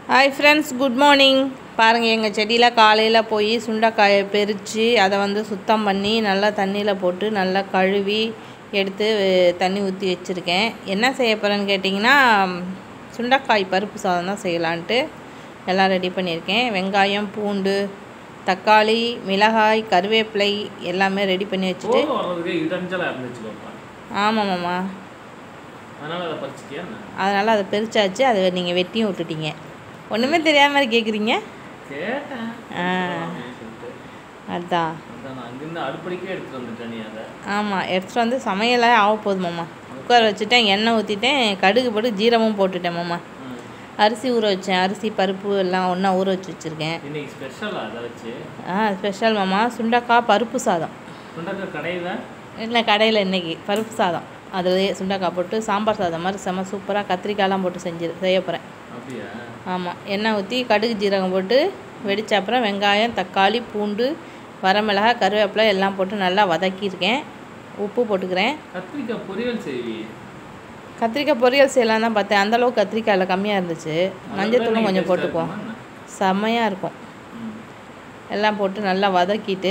Hi friends good morning பாருங்கள் எங்கள் செடியில் காலையில் போய் சுண்டைக்காயை பறித்து அதை வந்து சுத்தம் பண்ணி நல்லா தண்ணியில் போட்டு நல்லா கழுவி எடுத்து அஹ், தண்ணி ஊற்றி வச்சுருக்கேன் என்ன செய்ய போகிறேன்னு கேட்டிங்கன்னா சுண்டைக்காய் பருப்பு சாதம் தான் செய்யலான்ட்டு எல்லாம் ரெடி பண்ணியிருக்கேன் வெங்காயம் பூண்டு தக்காளி மிளகாய் கருவேப்பிலை எல்லாமே ரெடி பண்ணி வச்சுட்டு போக வர்றதுக்கு இடைஞ்சலாக இருந்துச்சு பாப்பா ஆமாம் மாமா அதனால அதை பறிச்சிட்டியா என்ன? அதனால் அதை பறிச்சாச்சு அதை நீங்கள் வெட்டியும் விட்டுட்டீங்க ஒன்றுமே தெரியாத மாதிரி கேட்குறீங்க கேட்டேன் ஆ. அப்படின்னு சொல்லிட்டு அதான் அதான் நான் அங்கிருந்து அடுப்படிக்கே எடுத்துட்டு வந்துட்டேன் நீ அதை ஆமாம் எடுத்துகிட்டு வந்து சமையலாக ஆக போகுது மாமா குக்கர் வச்சுட்டேன் எண்ணெய் ஊற்றிட்டேன் கடுகு போட்டு ஜீரமும் போட்டுட்டேன் மாமா ம். அரிசி ஊற வச்சேன் அரிசி பருப்பு எல்லாம் ஒன்றா ஊற வச்சு வச்சுருக்கேன் இன்னைக்கு ஸ்பெஷலாக அதை வச்சு ஆ ஸ்பெஷல் மாமா சுண்டக்காய் பருப்பு சாதம் சுண்டக்காய் கடையில் இல்லை கடையில் இன்னைக்கு பருப்பு சாதம் அதில் சுண்டக்காய் போட்டு சாம்பார் சாதம் மாதிரி செம சூப்பராக கத்திரிக்காய்லாம் போட்டு செஞ்சு செய்ய போகிறேன் அப்படியா ஆமாம் எண்ணெய் ஊற்றி கடுகு ஜீரகம் போட்டு வெடிச்ச அப்புறம் வெங்காயம் தக்காளி பூண்டு வரமிளகாய் கருவேப்பிலை எல்லாம் போட்டு நல்லா வதக்கியிருக்கேன் உப்பு போட்டுக்கிறேன் கத்திரிக்காய் பொரியல் செய்வி கத்திரிக்காய் பொரியல் செய்யலாம் தான் பார்த்தேன் அந்தளவுக்கு கத்திரிக்காயில் கம்மியாக இருந்துச்சு மஞ்சத்தூளும் கொஞ்சம் போட்டுக்குவோம் செம்மையாக இருக்கும் எல்லாம் போட்டு நல்லா வதக்கிட்டு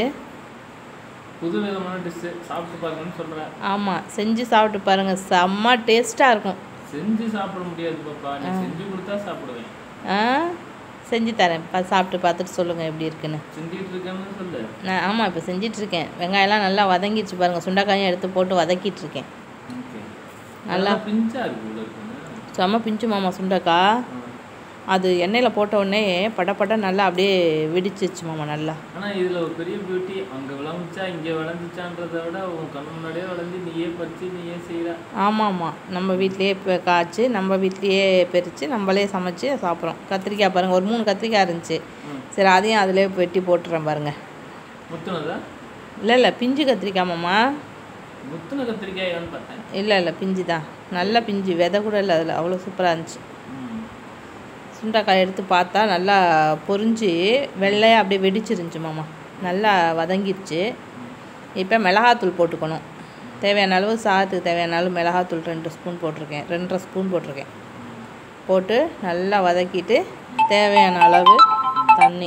புது விதமான டிஷ்ஷு சாப்பிட்டு பாருங்கன்னு சொல்கிறேன் ஆமாம் செஞ்சு சாப்பிட்டு பாருங்கள் செம்ம டேஸ்ட்டாக இருக்கும் செஞ்சு சாப்பிட முடியாது பாப்பா நீ செஞ்சு கொடுத்தா சாப்பிடுவேன் ஆ செஞ்சு தரேன் பா சாப்பிட்டு பார்த்துட்டு சொல்லுங்கள் எப்படி இருக்குன்னு செஞ்சுட்டு இருக்கேன்னு சொல்லு நான் ஆமாம் இப்போ செஞ்சிட்ருக்கேன் வெங்காயம்லாம் நல்லா வதங்கிடுச்சு பாருங்கள் சுண்டைக்காயும் எடுத்து போட்டு வதக்கிட்டு இருக்கேன் ஓகே நல்லா நல்லா பிஞ்சா இருக்கு உள்ள இருக்குன்னு செம்ம பிஞ்சு மாமா சுண்டைக்காய் அது எண்ணெயில் போட்ட உடனே படப்பட நல்லா அப்படியே வெடிச்சிச்சு மாமா நல்லா ஆனால் இதில் ஒரு பெரிய பியூட்டி அங்கே விளைஞ்சிச்சா இங்கே விளைஞ்சிச்சான்றதை விட உன் கண்ணு முன்னாடியே விளைஞ்சி நீயே பறிச்சு நீயே செய்கிற ஆமாம் ஆமாம் நம்ம வீட்லேயே இப்போ காய்ச்சி நம்ம வீட்லேயே பறித்து நம்மளே சமைச்சு சாப்பிட்றோம் கத்திரிக்காய் பாருங்கள் ஒரு மூணு கத்திரிக்காய் இருந்துச்சு ம். சரி அதையும் அதிலே வெட்டி போட்டுறேன் பாருங்கள் முத்துனதா இல்லை இல்லை பிஞ்சு கத்திரிக்காய் மாமா முத்துன கத்திரிக்காயான்னு பார்த்தேன் இல்லை இல்லை பிஞ்சு தான் நல்ல பிஞ்சு விதை கூட இல்லை அதில் அவ்வளோ சூப்பராக இருந்துச்சு ம். சுண்டைக்காய் எடுத்து பார்த்தா நல்லா பொரிஞ்சு வெள்ளையாக அப்படியே வெடிச்சிருந்துச்சு மாமா நல்லா வதங்கிருச்சு இப்போ மிளகாத்தூள் போட்டுக்கணும் தேவையான அளவு சாதத்துக்கு தேவையான அளவு மிளகாத்தூள் ரெண்டு ஸ்பூன் போட்டிருக்கேன் ரெண்டரை ஸ்பூன் போட்டிருக்கேன் போட்டு நல்லா வதக்கிட்டு தேவையான அளவு தண்ணி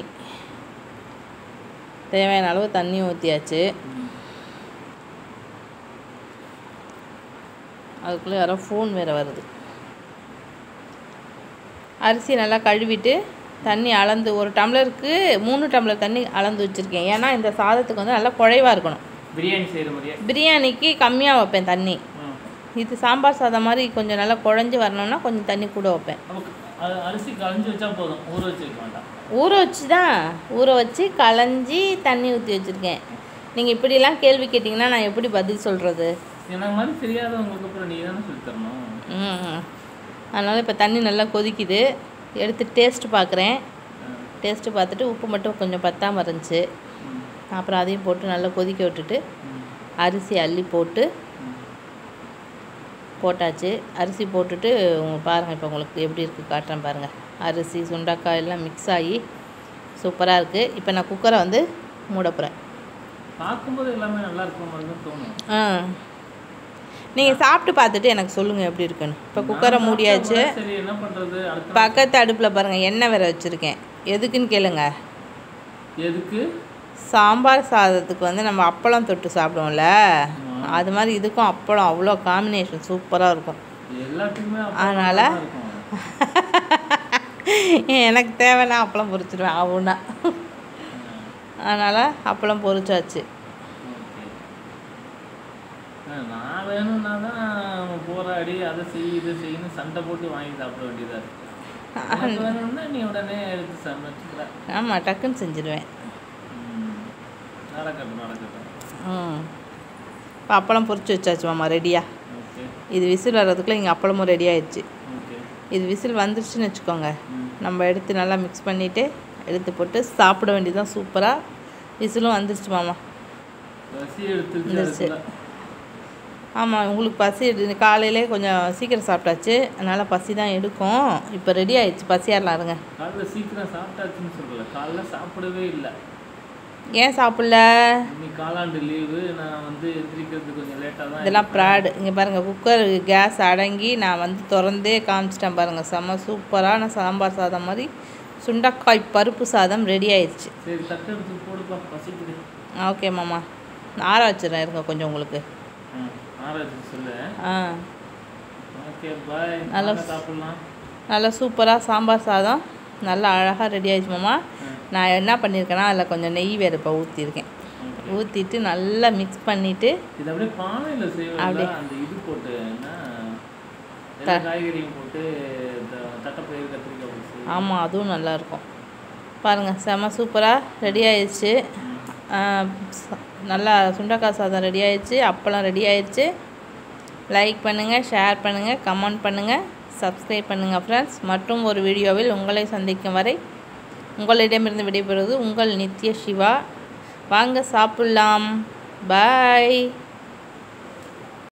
தேவையான அளவு தண்ணி ஊற்றியாச்சு அதுக்குள்ளே யாரோ ஃபோன் வேறு வருது அரிசி நல்லா கழுவிட்டு தண்ணி அளந்து ஒரு டம்ளருக்கு மூணு டம்ளர் தண்ணி அளந்து வச்சுருக்கேன் ஏன்னா இந்த சாதத்துக்கு வந்து நல்லா குழைவாக இருக்கணும் பிரியாணி செய்கிற மாதிரியே பிரியாணிக்கு கம்மியாக வைப்பேன் தண்ணி ம். இது சாம்பார் சாதம் மாதிரி கொஞ்சம் நல்லா குழஞ்சி வரணும்னா கொஞ்சம் தண்ணி கூட வைப்பேன் நமக்கு அது அரிசி களைஞ்சி வச்சா போதும் ஊற வச்சு வைக்க வேண்டாம் ஊற வச்சு தான் ஊற வச்சு களைஞ்சி தண்ணி ஊற்றி வச்சுருக்கேன் நீங்கள் இப்படிலாம் கேள்வி கேட்டிங்கன்னா நான் எப்படி பதில் சொல்கிறது எனக்கு மாதிரி தெரியாதவங்களுக்கு அப்புறம் நீ தானே சொல்லி தரணும் ம் அதனால் இப்போ தண்ணி நல்லா கொதிக்குது எடுத்து டேஸ்ட் பார்க்குறேன் டேஸ்ட்டு பார்த்துட்டு உப்பு மட்டும் கொஞ்சம் பத்தாமல் இருந்துச்சு ம். அப்புறம் அதையும் போட்டு நல்லா கொதிக்க விட்டுட்டு ம். அரிசி அள்ளி போட்டு ம். போட்டாச்சு அரிசி போட்டுட்டு உங்க பாருங்கள் இப்போ உங்களுக்கு எப்படி இருக்குது காட்டுறேன் பாருங்கள் அரிசி சுண்டக்காய் எல்லாம் மிக்ஸ் ஆகி சூப்பராக இருக்குது இப்போ நான் குக்கரை வந்து மூட போகிறேன் பார்க்கும்போது எல்லாமே நல்லா இருக்கிற மாதிரி தான் தோணும் ஆ நீங்கள் சாப்பிட்டு பார்த்துட்டு எனக்கு சொல்லுங்கள் எப்படி இருக்குன்னு இப்போ குக்கரை நான் மூடியாச்சு சாப்பிட்டா கூட சரி என்ன பண்ணுறது அடுத்த நாள் பக்கத்து அடுப்பில் பாருங்கள் எண்ணெய் வேற வச்சுருக்கேன் எதுக்குன்னு கேளுங்க எதுக்கு சாம்பார் சாதத்துக்கு வந்து நம்ம அப்பளம் தொட்டு சாப்பிடுவோம்ல ஆமா. அது மாதிரி இதுக்கும் அப்பளம் அவ்வளோ காம்பினேஷன் சூப்பராக இருக்கும் எல்லாத்துக்குமே அப்பா அதனால? தான் இருக்கும் எனக்கு தேவைன்னா அப்பளம் பொரிச்சிடுவேன் ஆகும்னா அதனால் அப்பளம் பொரிச்சாச்சு ஓகே. ஆ, நான் வேணும்னா தான் போராடி அதை செய் இதை செய்யணும் சண்டை போட்டு வாங்கி சாப்பிட வேண்டியதாக இருக்கு உனக்கு வேணும்னா நீ உடனே எடுத்து சமைச்சுக்கிற ஆமாம் டக்குன்னு செஞ்சிடுவேன் ம். நடக்கட்டும் நடக்கட்டும் ம் இப்போ அப்பளம் பொரிச்சு வச்சாச்சு மாமா ரெடியாக ஓகே இது விசில் வர்றதுக்குள்ளே இங்கே அப்பளமும் ரெடி ஆயிடுச்சு ஓகே இது விசில் வந்துருச்சுன்னு வச்சுக்கோங்க ம். நம்ம எடுத்து நல்லா மிக்ஸ் பண்ணிவிட்டு எடுத்து போட்டு சாப்பிட வேண்டியதுதான் சூப்பராக விசிலும் வந்துருச்சு மாமா பசி எடுத்துச்சு வந்துருச்சு. அதுக்குள்ள. ஆமாம் உங்களுக்கு பசி எடு காலையிலே கொஞ்சம் சீக்கிரம் சாப்பிட்டாச்சு அதனால் பசி தான் எடுக்கும் இப்போ ரெடி ஆயிடுச்சு பசியாரலாம் இருங்க காலைல சீக்கிரம் சாப்பிட்டாச்சுன்னு சொல்லல காலைல சாப்பிடவே இல்லை ஏன் சாப்பிடல இன்னைக்கு காலாண்டு லீவு நான் வந்து எந்திரிக்கிறதுக்கு கொஞ்சம் லேட்டாக தான் இதெல்லாம் ப்ராடு இங்கே பாருங்கள் குக்கர் கேஸ் அடங்கி நான் வந்து திறந்தே காமிச்சிட்டேன் பாருங்கள் செம்ம சூப்பரான சாம்பார் சாதம் மாதிரி சுண்டக்காய் பருப்பு சாதம் ரெடி ஆயிடுச்சு சரி தட்டு எடுத்து போடுப்பா பசிக்குது ஓகே மாமா ஆற வச்சிடறேன் இருங்க கொஞ்சம் உங்களுக்கு ம் ஆராய்ச்சி சொல்லு ஆ ஓகே பாய் நல்லா நல்லா சாப்பிட்லாம் நல்லா சூப்பராக சாம்பார் சாதம் நல்லா அழகாக ரெடி ஆயிடுச்சு மாமா நான் என்ன பண்ணியிருக்கேன்னா அதில் கொஞ்சம் நெய் வேறு இப்போ ஊற்றிருக்கேன் ஊற்றிட்டு நல்லா மிக்ஸ் பண்ணிவிட்டு இது அப்படியே பானையில் செய்வாங்க அந்த இது போட்டு என்ன எல்லா காய்கறியும் போட்டு இந்த தட்டைப்பயிறு கத்திரிக்காய் போட்டு செய்வாங்க. ஆமாம் அதுவும் நல்லாயிருக்கும் பாருங்கள் செம சூப்பராக ரெடி ஆயிடுச்சு ஆ, ச- நல்லா சுண்டக்காய் சாதம் ரெடி ஆயிடுச்சு அப்பளம் ரெடி ஆயிடுச்சு லைக் பண்ணுங்கள் ஷேர் பண்ணுங்கள் கமெண்ட் பண்ணுங்கள் சப்ஸ்கிரைப் பண்ணுங்கள் ஃப்ரெண்ட்ஸ் மற்றும் ஒரு வீடியோவில் உங்களை சந்திக்கும் வரை உங்களிடமிருந்து விடைபெறுவது உங்கள் நித்ய சிவா வாங்க சாப்பிட்லாம் பாய்